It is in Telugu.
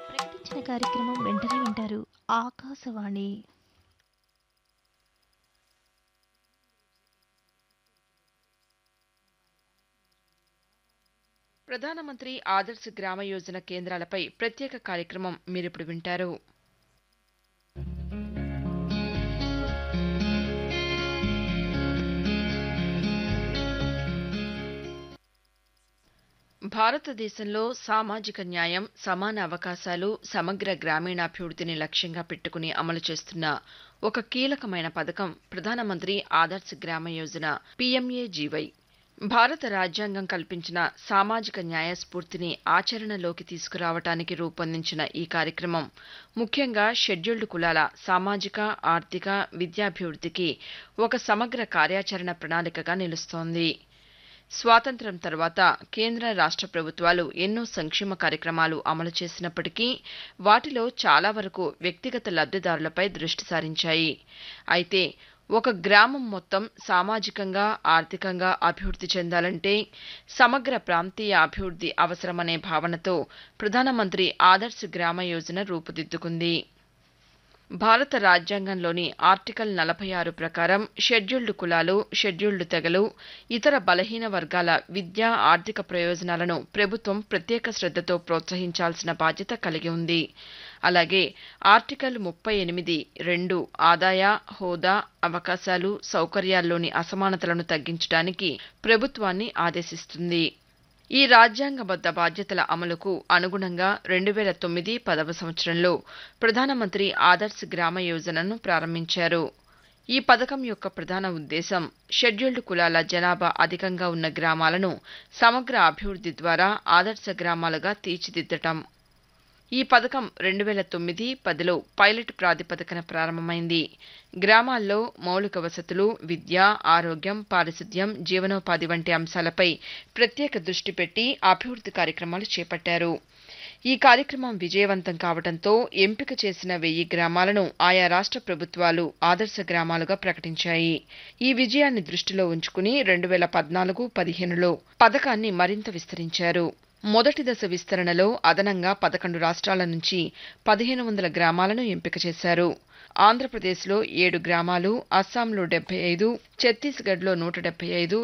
ప్రకటించిన కార్యక్రమం వెంటనే వింటారు ఆకాశవాణి ప్రధానమంత్రి ఆదర్శ్ గ్రామ యోజన కేంద్రాలపై ప్రత్యేక కార్యక్రమం మీరిప్పుడు వింటారు భారతదేశంలో సామాజిక న్యాయం సమాన అవకాశాలు సమగ్ర గ్రామీణాభివృద్ధిని లక్ష్యంగా పెట్టుకుని అమలు చేస్తున్న ఒక కీలకమైన పథకం ప్రధానమంత్రి ఆదర్శ్ గ్రామ యోజన పీఎంఏజీవై భారత రాజ్యాంగం కల్పించిన సామాజిక న్యాయ స్ఫూర్తిని ఆచరణలోకి తీసుకురావటానికి రూపొందించిన ఈ కార్యక్రమం ముఖ్యంగా షెడ్యూల్డ్ కులాల సామాజిక ఆర్థిక విద్యాభివృద్ధికి ఒక సమగ్ర కార్యాచరణ ప్రణాళికగా నిలుస్తోంది స్వాతంత్ర్యం తర్వాత కేంద్ర రాష్ట్ర ప్రభుత్వాలు ఎన్నో సంక్షేమ కార్యక్రమాలు అమలు చేసినప్పటికీ వాటిలో చాలా వరకు వ్యక్తిగత లబ్ధిదారులపై దృష్టి సారించాయి అయితే ఒక గ్రామం మొత్తం సామాజికంగా ఆర్థికంగా అభివృద్ధి చెందాలంటే సమగ్ర ప్రాంతీయ అభివృద్ధి అవసరమనే భావనతో ప్రధానమంత్రి ఆదర్శ్ గ్రామ యోజన రూపుదిద్దుకుంది భారత రాజ్యాంగంలోని ఆర్టికల్ నలభై ఆరు ప్రకారం షెడ్యూల్డ్ కులాలు షెడ్యూల్డ్ తెగలు ఇతర బలహీన వర్గాల విద్యా ఆర్థిక ప్రయోజనాలను ప్రభుత్వం ప్రత్యేక శ్రద్ధతో ప్రోత్సహించాల్సిన బాధ్యత కలిగి ఉంది అలాగే ఆర్టికల్ ముప్పై ఎనిమిది రెండు ఆదాయ హోదా అవకాశాలు సౌకర్యాల్లోని అసమానతలను తగ్గించడానికి ప్రభుత్వాన్ని ఆదేశిస్తుంది ఈ రాజ్యాంగబద్ధ బాధ్యతల అమలుకు అనుగుణంగా రెండు వేల తొమ్మిది పదవ సంవత్సరంలో ప్రధానమంత్రి ఆదర్శ్ గ్రామ యోజనను ప్రారంభించారు ఈ పథకం యొక్క ప్రధాన ఉద్దేశం షెడ్యూల్డ్ కులాల జనాభా అధికంగా ఉన్న గ్రామాలను సమగ్ర అభివృద్ధి ద్వారా ఆదర్శ గ్రామాలుగా తీర్చిదిద్దటం ఈ పథకం రెండు వేల తొమ్మిది పదిలో పైలట్ ప్రాతిపదికన ప్రారంభమైంది గ్రామాల్లో మౌలిక వసతులు విద్య ఆరోగ్యం పారిశుద్ధ్యం జీవనోపాధి వంటి అంశాలపై ప్రత్యేక దృష్టి పెట్టి అభివృద్ధి కార్యక్రమాలు చేపట్టారు ఈ కార్యక్రమం విజయవంతం కావడంతో ఎంపిక చేసిన వెయ్యి గ్రామాలను ఆయా రాష్ట్ర ప్రభుత్వాలు ఆదర్శ గ్రామాలుగా ప్రకటించాయి ఈ విజయాన్ని దృష్టిలో ఉంచుకుని రెండు వేల పద్నాలుగు పదిహేనులో పథకాన్ని మరింత విస్తరించారు మొదటి దశ విస్తరణలో అదనంగా పదకొండు రాష్ట్రాల నుంచి పదిహేను వందల గ్రామాలను ఎంపిక చేశారు ఆంధ్రప్రదేశ్లో ఏడు గ్రామాలు అస్సాంలో డెబ్బై ఐదు ఛత్తీస్గఢ్లో నూట డెబ్బై ఐదు